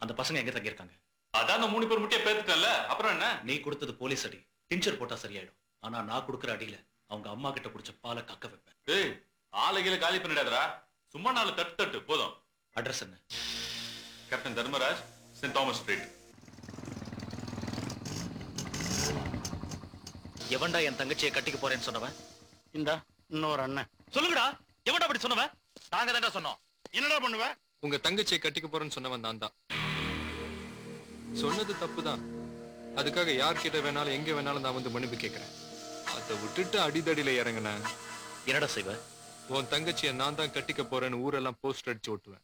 அந்த பசங்க எங்க தங்கியிருக்காங்க அதான் அந்த மூணு பேர் முட்டையை பேத்துட்டல அப்புறம் என்ன நீ கொடுத்தது போலீஸ் அடி டிஞ்சர் போட்டா சரியாயிடும் ஆனா நான் கொடுக்குற அடியில அவங்க அம்மா கிட்ட குடிச்ச பாலை கக்க வைப்பேன் ஏய் ஆளுகையில காலி பண்ணிடாதடா சும்மா நாலு தட்டு தட்டு போதும் அட்ரஸ் என்ன captain Dharmaraj Saint Thomas Street எவன்டா என் தங்கச்சியை கட்டிக்க போறேன்னு சொன்னவன் இந்தா இன்னொரு அண்ணன் சொல்லுங்கடா எவன்டா அப்படி சொன்னவன் நாங்க தான்டா சொன்னோம் என்னடா பண்ணுவ உங்க தங்கச்சியை கட்டிக்க போறேன்னு சொன்னவன் நான் தான் சொன்னது தப்பு தான் அதுக்காக யார்கிட்ட வேணாலும் எங்க வேணாலும் நான் வந்து மன்னிப்பு கேட்கிறேன் அதை விட்டுட்டு அடிதடியில இறங்கினேன் என்னடா செய்வ உன் தங்கச்சியை நான் தான் கட்டிக்க போறேன்னு ஊரெல்லாம் போஸ்டர் அடிச்சு ஓட்டுவேன்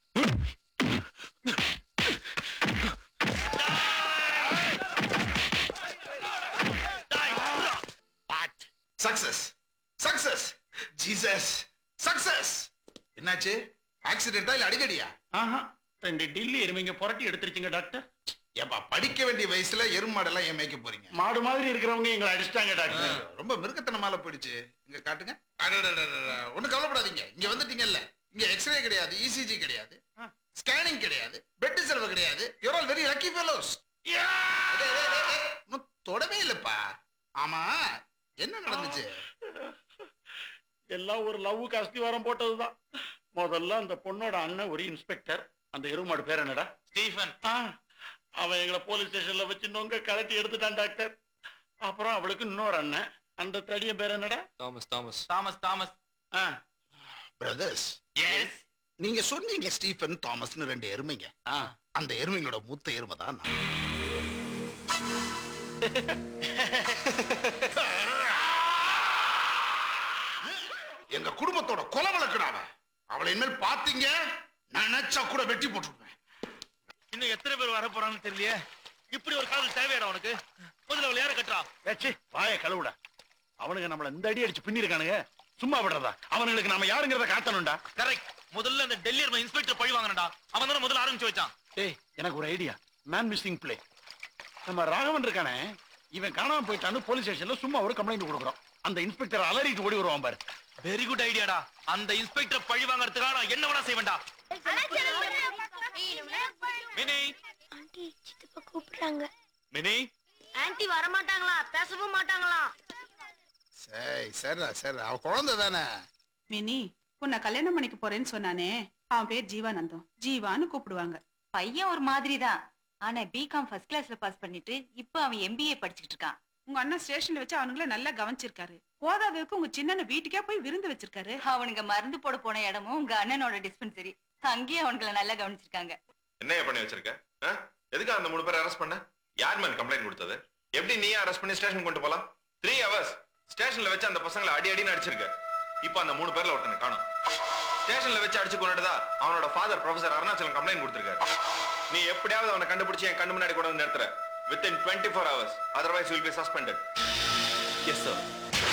சக்சஸ் சக்சஸ் ஜீசஸ் சக்சஸ் என்னாச்சு ஆக்சிடென்டா இல்ல அடிக்கடியா ஆஹா ரெண்டு டில்லி எருமைங்க புரட்டி எடுத்துருச்சுங்க டாக்டர் ஏப்பா படிக்க வேண்டிய வயசுல எருமாடெல்லாம் ஏன் மேய்க்க போறீங்க மாடு மாதிரி இருக்கிறவங்க எங்களை அடிச்சிட்டாங்க டாக்டர் ரொம்ப மிருகத்தனமால போயிடுச்சு இங்க காட்டுங்க அடடடடடட. ஒண்ணும் கவலைப்படாதீங்க இங்க வந்துட்டீங்கல்ல இங்க எக்ஸ்ரே கிடையாது இசிஜி கிடையாது ஸ்கேனிங் கிடையாது பெட் செலவு கிடையாது you're all very lucky fellows தொடவே இல்லப்பா ஆமா என்ன நடந்துச்சு எல்லாம் ஒரு லவ்வுக்கு அஸ்திவாரம் போட்டதுதான் முதல்ல அந்த பொண்ணோட அண்ணன் ஒரு இன்ஸ்பெக்டர் அந்த எருமாடு பேர் என்னடா ஸ்டீஃபன் ஆ, அவன் எங்களை போலீஸ் ஸ்டேஷன்ல வச்சு நொங்க கலட்டி எடுத்துட்டான் டாக்டர் அப்புறம் அவளுக்கு இன்னொரு அண்ணன் அந்த தடிய பேர் என்னடா தாமஸ் தாமஸ் தாமஸ் தாமஸ் ஆ, பிரதர்ஸ் எஸ் நீங்க சொன்னீங்க ஸ்டீஃபன் தாமஸ்னு ரெண்டு எருமைங்க ஆ. அந்த எருமைங்களோட மூத்த எருமை தான் நான். எங்க குடும்பத்தோட கொலை வழக்குடாவ அவளை இனிமேல் பாத்தீங்க நினைச்சா கூட வெட்டி போட்டுருவேன் இன்னும் எத்தனை பேர் வர போறான்னு தெரியலையே இப்படி ஒரு காதல் தேவையாடா உனக்கு முதல்ல அவளை யார கட்டுறா ஏச்சி வாய கழுவுடா அவனுங்க நம்மள இந்த அடி அடிச்சு பின்னிருக்கானுங்க சும்மா விடுறதா அவனுங்களுக்கு நாம யாருங்கிறத காட்டணும்டா கரெக்ட் முதல்ல அந்த டெல்லி இன்ஸ்பெக்டர் பழி வாங்கினடா அவன் தானே முதல்ல ஆரம்பிச்சு வச்சான் ஏய் எனக்கு ஒரு ஐடியா மேன் மிஸ்ஸிங் பிளே நம்ம ராகவன் இருக்கானே இவன் காணாம போயிட்டான்னு போலீஸ் ஸ்டேஷன்ல சும்மா ஒரு கம்ப்ளைண்ட் கொடுக்குறோம் அந்த இன்ஸ்பெக்டர் அலறிட்டு ஓடி வருவான் பாரு வெரி குட் ஐடியாடா அந்த இன்ஸ்பெக்டர் பழி வாங்குறதுக்காக நான் என்ன வேணா செய்வேன்டா மினி ஆண்டி சித்தப்பா கூப்பிடுறாங்க மினி ஆன்ட்டி வர மாட்டாங்களா பேசவும் மாட்டாங்களா சரி சரிடா சரிடா அவ குழந்தை தானே மினி உன்னை கல்யாணம் பண்ணிக்க போறேன்னு சொன்னானே அவன் பேர் ஜீவானந்தம் ஜீவான்னு கூப்பிடுவாங்க பையன் ஒரு மாதிரி தான் ஆனா பிகாம் ஃபர்ஸ்ட் கிளாஸ்ல பாஸ் பண்ணிட்டு இப்போ அவன் எம்பிஏ படிச்சுட்டு இருக்கான் உங்க அண்ணன் ஸ்டேஷன்ல வச்சு அவனுங்கள நல்லா கவனிச்சிருக்காரு போதாததுக்கு உங்க சின்னன வீட்டுக்கே போய் விருந்து வச்சிருக்காரு அவனுங்க மருந்து போட போன இடமும் உங்க அண்ணனோட டிஸ்பென்சரி அங்கேயே அவனுங்கள நல்லா கவனிச்சிருக்காங்க என்ன பண்ணி வச்சிருக்க ஆ? எதுக்கு அந்த மூணு பேரை அரெஸ்ட் பண்ண யார் மேல கம்ப்ளைண்ட் கொடுத்தது எப்படி நீ அரெஸ்ட் பண்ணி ஸ்டேஷன் கொண்டு போலாம் த்ரீ ஹவர்ஸ் ஸ்டேஷன்ல வச்சு அந்த பசங்களை அடி அடின்னு அடிச்சிருக்க இப்போ அந்த மூணு பேர்ல ஒருத்தனை காணும் ஸ்டேஷன்ல வச்சு அடிச்சு கொண்டுட்டதா அவனோட ஃபாதர் ப்ரொஃபசர் அருணாச்சலம் கம்ப்ளைண்ட் கொடுத்திருக்காரு நீ எப்படியாவது அவனை கண்டுபிடிச்சு என் கண்ணு முன்னாடி கொண்டு வந்து நிறுத்துற within twenty four hours otherwise will be suspended yes sir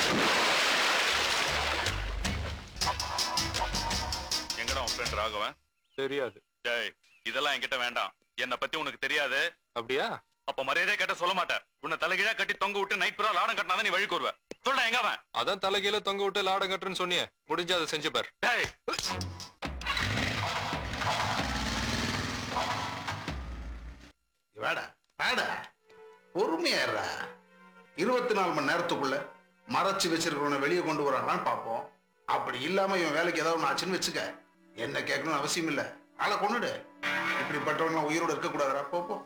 எங்கடா உன் ஃப்ரெண்ட் ராகவன் தெரியாது டேய் இதெல்லாம் என்கிட்ட வேண்டாம் என்னை பத்தி உனக்கு தெரியாது அப்படியா அப்ப மரியாதையா கேட்ட சொல்ல மாட்டேன் உன்னை தலைகீழா கட்டி தொங்க விட்டு நைட் பூரா லாடம் கட்டினா நீ வழிக்கு வருவ சொல்றா எங்க அவன் அதான் தலைகீழ தொங்க விட்டு லாடம் கட்டுறேன்னு சொன்னியே முடிஞ்சா அதை செஞ்சு பார் டேய் வாடா வாடா பொறுமையாடுறா இருபத்தி நாலு மணி நேரத்துக்குள்ள மறைச்சு வச்சிருக்கிறவனை வெளியே கொண்டு வரானான்னு பார்ப்போம் அப்படி இல்லாம இவன் வேலைக்கு ஏதாவது ஒன்று ஆச்சுன்னு வச்சுக்க என்ன கேட்கணும்னு அவசியம் இல்லை ஆளை கொண்டுடு இப்படிப்பட்டவன் உயிரோட இருக்கக்கூடாதுடா போ போ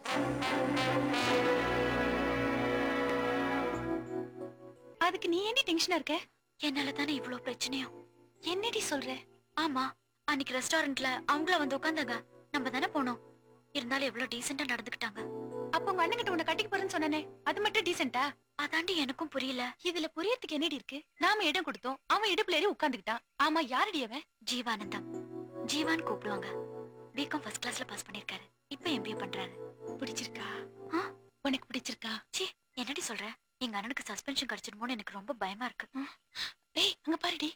அதுக்கு நீ ஏண்டி டென்ஷனா இருக்க என்னால தானே இவ்ளோ பிரச்சனையும் என்னடி சொல்ற ஆமா அன்னைக்கு ரெஸ்டாரண்ட்ல அவங்கள வந்து உட்கார்ந்தாங்க நம்ம தானே போனோம் இருந்தாலும் எவ்வளவு டீசெண்டா நடந்துக்கிட்டாங்க அப்ப உங்க அண்ணன் கிட்ட உன்னை கட்டிக்க போறேன்னு சொன்னானே அது மட்டும் டீசென்டா அதாண்டி எனக்கும் புரியல இதுல புரியறதுக்கு என்னடி இருக்கு நாம இடம் கொடுத்தோம் அவன் இடுப்புல ஏறி உட்கார்ந்துக்கிட்டான் ஆமா யாரடி அவன் ஜீவானந்தம் ஜீவான் கூப்பிடுவாங்க பிகாம் ஃபர்ஸ்ட் கிளாஸ்ல பாஸ் பண்ணிருக்காரு இப்ப எம்பிஏ பண்றாரு பிடிச்சிருக்கா ஆ? உனக்கு பிடிச்சிருக்கா ச்சீ என்னடி சொல்ற எங்க அண்ணனுக்கு சஸ்பென்ஷன் கிடைச்சிடுமோன்னு எனக்கு ரொம்ப பயமா இருக்கு ஏய் அங்க பாருடி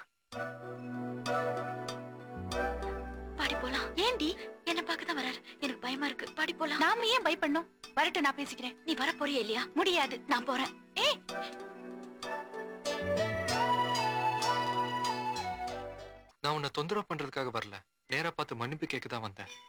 பாடி போலாம் ஏண்டி என்ன பார்க்க தான் வராரு எனக்கு பயமா இருக்கு பாடி போலாம் நாம ஏன் பயப்படணும் வரட்டும் நான் பேசிக்கிறேன் நீ வர போறியா இல்லையா முடியாது நான் போறேன் ஏய் நான் உன்னை தொந்தரவு பண்றதுக்காக வரல நேரா பார்த்து மன்னிப்பு கேட்க தான் வந்தேன்